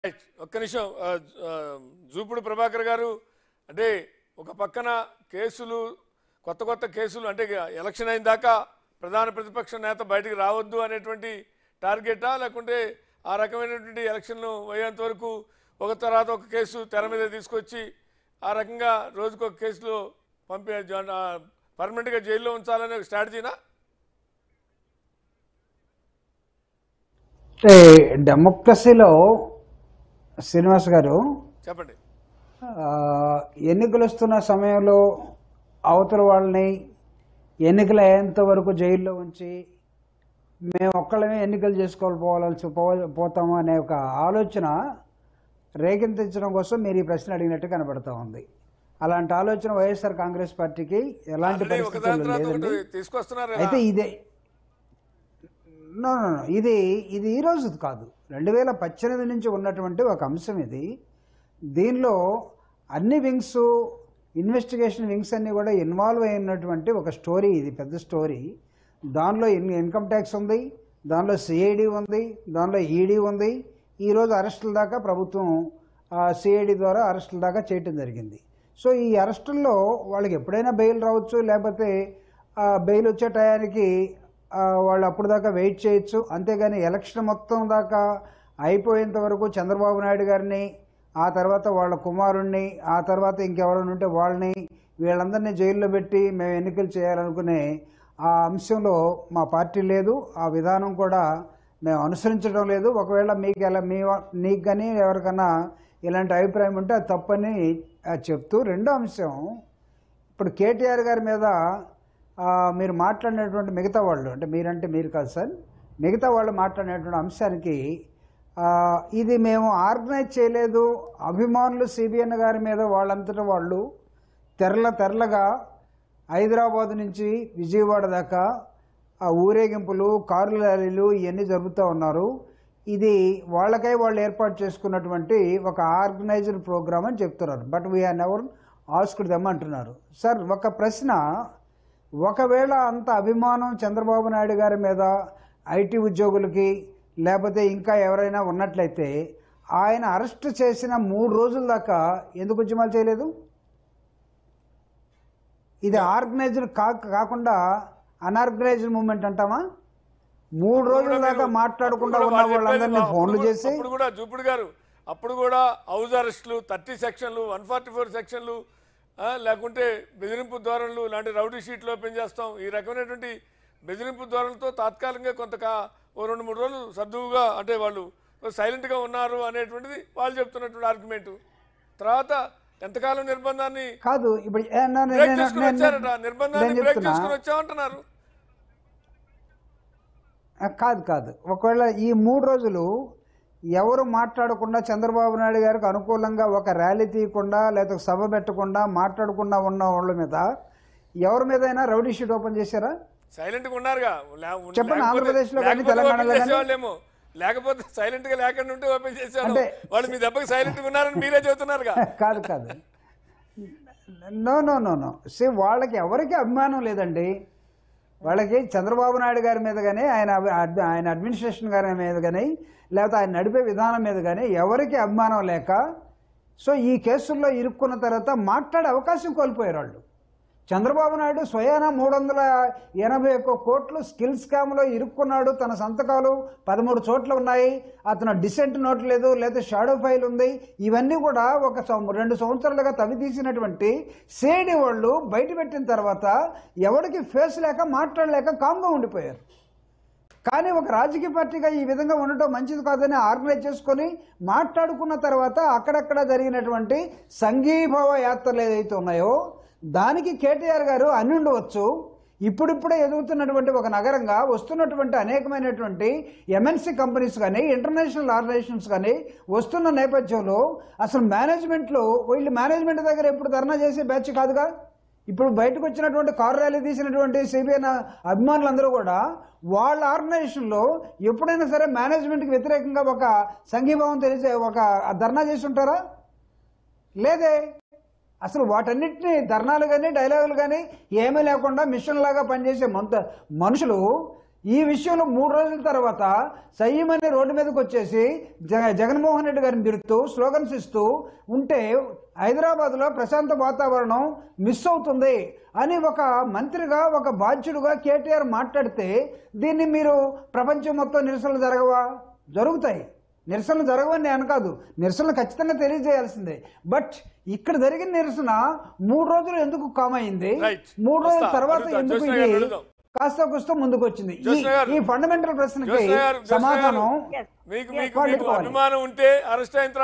Right ఒక్క నిమిషం ఆ, ఆ, జూపుడు ప్రభాకర్ గారు అంటే ఒక పక్కన కేసులు కొత్త కొత్త కేసులు అంటే ఇక ఎలక్షన్ అయిన దాకా ప్రధాన ప్రతిపక్ష నేత బయటికి రావద్దు అనేటువంటి టార్గెటా లేకుంటే ఆ రకమైనటువంటి ఎలక్షన్లు అయ్యేంత వరకు ఒక తర్వాత ఒక కేసు తెర మీద తీసుకొచ్చి ఆ రకంగా రోజుకు ఒక కేసులో పంపే పర్మనెంట్గా జైల్లో ఉంచాలనే ఒక స్ట్రాటజీనా అంటే డెమోక్రసీలో శ్రీనివాస్ గారు చెప్పండి ఆ, ఎన్నికలు వస్తున్న సమయంలో అవతల వాళ్ళని ఎన్నికలు అయ్యేంత వరకు జైల్లో ఉంచి మేము ఒక్కళ్ళమే ఎన్నికలు చేసుకోవాలి పోవాల్సి పో- పోతాము అనే ఒక ఆలోచన రేకెత్తించడం కోసం మీరు ఈ ప్రశ్న అడిగినట్టు కనబడతా ఉంది అలాంటి ఆలోచన వైఎస్ఆర్ కాంగ్రెస్ పార్టీకి ఎలాంటి ఆల్రెడీ ఒకదాని పరిస్థితుల్లో తర్వాత లేదండి ఒకటి తీసుకొస్తున్నారు కదా అయితే ఇదే నో నో నో. ఇది ఇది ఈ రోజు కాదు రెండు వేల పద్దెనిమిది నుంచి ఉన్నటువంటి ఒక అంశం ఇది దీనిలో అన్ని వింగ్స్ ఇన్వెస్టిగేషన్ వింగ్స్ అన్నీ కూడా ఇన్వాల్వ్ అయినటువంటి ఒక స్టోరీ ఇది పెద్ద స్టోరీ దానిలో ఇన్ ఇన్కమ్ ట్యాక్స్ ఉంది దానిలో సిఐడి ఉంది దానిలో ఈడీ ఉంది ఈరోజు అరెస్టుల దాకా ప్రభుత్వం సిఐడి ద్వారా అరెస్టుల దాకా చేయటం జరిగింది సో ఈ అరెస్టుల్లో వాళ్ళకి ఎప్పుడైనా బెయిల్ రావచ్చు లేకపోతే ఆ, బెయిల్ వచ్చే టయానికి ఆ, వాళ్ళు అప్పుడు దాకా వెయిట్ చేయొచ్చు అంతేగాని ఎలక్షన్ మొత్తం దాకా అయిపోయేంత వరకు చంద్రబాబు నాయుడు గారిని ఆ తర్వాత వాళ్ళ కుమారుణ్ణి ఆ తర్వాత ఇంకెవరైనా ఉంటే వాళ్ళని వీళ్ళందరినీ జైల్లో పెట్టి మేము ఎన్నికలు చేయాలనుకునే ఆ అంశంలో మా పార్టీ లేదు ఆ విధానం కూడా మేము అనుసరించడం లేదు ఒకవేళ మీకు ఎలా మీ వా- నీకు కానీ ఎవరికైనా ఇలాంటి అభిప్రాయం ఉంటే అది తప్పని ఆ, చెప్తూ రెండో అంశం ఇప్పుడు కేటీఆర్ గారి మీద ఆ, మీరు మాట్లాడినటువంటి మిగతా వాళ్ళు అంటే మీరంటే మీరు కాదు సార్ మిగతా వాళ్ళు మాట్లాడినటువంటి అంశానికి ఆ, ఇది మేము ఆర్గనైజ్ చేయలేదు అభిమానులు సిబిఎన్ గారి మీద వాళ్ళంతటా వాళ్ళు తెరల తెరలగా హైదరాబాద్ నుంచి విజయవాడ దాకా ఆ ఊరేగింపులు కారు ర్యాలీలు ఇవన్నీ జరుపుతూ ఉన్నారు ఇది వాళ్ళకై వాళ్ళు ఏర్పాటు చేసుకున్నటువంటి ఒక ఆర్గనైజ్డ్ ప్రోగ్రామ్ అని చెప్తున్నారు but we are never asked them అంటున్నారు సార్ ఒక ప్రశ్న ఒకవేళ అంత అభిమానం చంద్రబాబు నాయుడు గారి మీద ఐటీ ఉద్యోగులకి లేకపోతే ఇంకా ఎవరైనా ఉన్నట్లయితే ఆయన అరెస్ట్ చేసిన మూడు రోజుల దాకా ఎందుకు ఉద్యమాలు చేయలేదు ఇది ఆర్గనైజ్డ్ కా కాకుండా అన్ఆర్గనైజ్డ్ మూమెంట్ అంటామా మూడు రోజుల దాకా మాట్లాడకుండా అప్పుడు ఉన్న కూడా వాళ్ళు వాళ్ళందరినీ చెప్పేది ఫోన్లు అప్పుడు చేసి అప్పుడు కూడా జూపుడు గారు అప్పుడు కూడా హౌస్ అరెస్టులు థర్టీ సెక్షన్లు వన్ ఫార్టీ ఫోర్ సెక్షన్లు ఆ, లేకుంటే బెదిరింపు ధోరణులు ఇలాంటి రౌడీ షీట్లు ఓపెన్ చేస్తాం ఈ రకమైనటువంటి బెదిరింపు ధోరణులతో తాత్కాలికంగా కొంత కా- ఓ రెండు మూడు రోజులు సర్దువుగా అంటే వాళ్ళు సైలెంట్గా ఉన్నారు అనేటువంటిది వాళ్ళు చెప్తున్నటువంటి ఆర్గ్యుమెంట్ తర్వాత ఎంతకాలం నిర్బంధాన్ని కాదు ఇప్పుడు ఏ, నా- నేను- బ్రేక్ నేను- చేసుకుని నేను- వచ్చారట నిర్బంధాన్ని నేను బ్రేక్ చెప్తున్నా చేసుకుని వచ్చామంటున్నారు ఆ, కాదు కాదు ఒకవేళ ఈ మూడు రోజులు ఎవరు మాట్లాడకుండా చంద్రబాబు నాయుడు గారికి అనుకూలంగా ఒక ర్యాలీ తీయకుండా లేదా ఒక సభ పెట్టకుండా మాట్లాడకుండా ఉన్న వాళ్ళ మీద ఎవరి మీదైనా రౌడీ షీట్ ఓపెన్ చేశారా సైలెంట్ గా ఉన్నారుగా లే- చెప్పండి, లేకపోతే- ఆంధ్రప్రదేశ్లో కానీ, లేకపోతే తెలంగాణలో ఓపెన్ కానీ? చేసేవాళ్ళేమో లేకపోతే సైలెంట్ గా లేకుండా ఉంటే ఓపెన్ చేసేవాళ్ళు అంటే- వాళ్ళు మీ దెబ్బకి సైలెంట్ గా ఉన్నారని మీరే చెబుతున్నారుగా కాదు కాదు no no no no say వాళ్ళకి ఎవరికి అభిమానం లేదండి వాళ్ళకి చంద్రబాబు నాయుడు గారి మీద కానీ ఆయన అభి- అడ్- ఆయన అడ్మినిస్ట్రేషన్ గారి మీద కానీ లేకపోతే ఆయన నడిపే విధానం మీద కానీ ఎవరికి అభిమానం లేక సో ఈ కేసుల్లో ఇరుక్కున్న తర్వాత మాట్లాడే అవకాశం కోల్పోయారు వాళ్ళు చంద్రబాబు నాయుడు స్వయాన మూడు వందల ఎనభై ఒక్క కోట్లు స్కిల్ స్కామ్లో ఇరుక్కున్నాడు తన సంతకాలు పదమూడు చోట్ల ఉన్నాయి అతను డిసెంట్ నోట్ లేదు లేదా షాడో ఫైల్ ఉంది ఇవన్నీ కూడా ఒక సం- రెండు సంవత్సరాలుగా తవి తీసినటువంటి సేడి వాళ్ళు బయట పెట్టిన తర్వాత ఎవరికి ఫేస్ లేక మాట్లాడలేక కామ్గా ఉండిపోయారు కానీ ఒక రాజకీయ పార్టీగా ఈ విధంగా ఉండటం మంచిది కాదని ఆర్గనైజ్ చేసుకొని మాట్లాడుకున్న తర్వాత అక్కడక్కడ జరిగినటువంటి సంఘీభావ యాత్రలు ఏదైతే ఉన్నాయో దానికి కేటీఆర్ గారు అని ఉండవచ్చు ఇప్పుడిప్పుడే ఎదుగుతున్నటువంటి ఒక నగరంగా వస్తున్నటువంటి అనేకమైనటువంటి ఎంఎన్సీ కంపెనీస్ కానీ ఇంటర్నేషనల్ ఆర్గనైజేషన్స్ కానీ వస్తున్న నేపథ్యంలో అసలు మేనేజ్మెంట్లో వీళ్ళు మేనేజ్మెంట్ దగ్గర ఎప్పుడు ధర్నా చేసే బ్యాచ్ కాదుగా ఇప్పుడు బయటకు వచ్చినటువంటి కారు ర్యాలీ తీసినటువంటి సిబిఎన్ అభిమానులందరూ కూడా వాళ్ళ ఆర్గనైజేషన్లో ఎప్పుడైనా సరే మేనేజ్మెంట్కి వ్యతిరేకంగా ఒక సంఘీభావం తెలిసే ఒక ధర్నా చేసి ఉంటారా లేదే అసలు వాటన్నిటిని ధర్నాలు కానీ డైలాగులు కానీ ఏమీ లేకుండా మిషన్ లాగా పనిచేసే మంత మనుషులు ఈ విషయంలో మూడు రోజుల తర్వాత సయ్యమని రోడ్డు మీదకి వచ్చేసి జగ జగన్మోహన్ రెడ్డి గారిని తిరుగుతూ స్లోగన్స్ ఇస్తూ ఉంటే హైదరాబాద్లో ప్రశాంత వాతావరణం మిస్ అవుతుంది అని ఒక మంత్రిగా ఒక బాధ్యుడుగా కేటీఆర్ మాట్లాడితే దీన్ని మీరు ప్రపంచం మొత్తం నిరసనలు జరగవా జరుగుతాయి నిరసనలు జరగవని నేను కాదు నిరసనలు ఖచ్చితంగా తెలియజేయాల్సిందే బట్ ఇక్కడ జరిగిన నిరసన మూడు రోజులు ఎందుకు కామ్ అయింది Right. మూడు రోజుల వస్తా. తర్వాత అడుగుతా. ఎందుకు జ్యోత్స్న ఇది గారిని అడుగుదాం. కాస్త కూస్త ముందుకు వచ్చింది ఈ- జ్యోత్స్న గారు. ఈ ఫండమెంటల్ ప్రశ్నకి జ్యోత్స్న గారు, జ్యోత్స్న సమాధానం మీకు Yeah. మీకు వాళ్ళు మీకు పెట్టుకోవాలి. అభిమానం ఉంటే అరెస్ట్ అయిన తర్వాత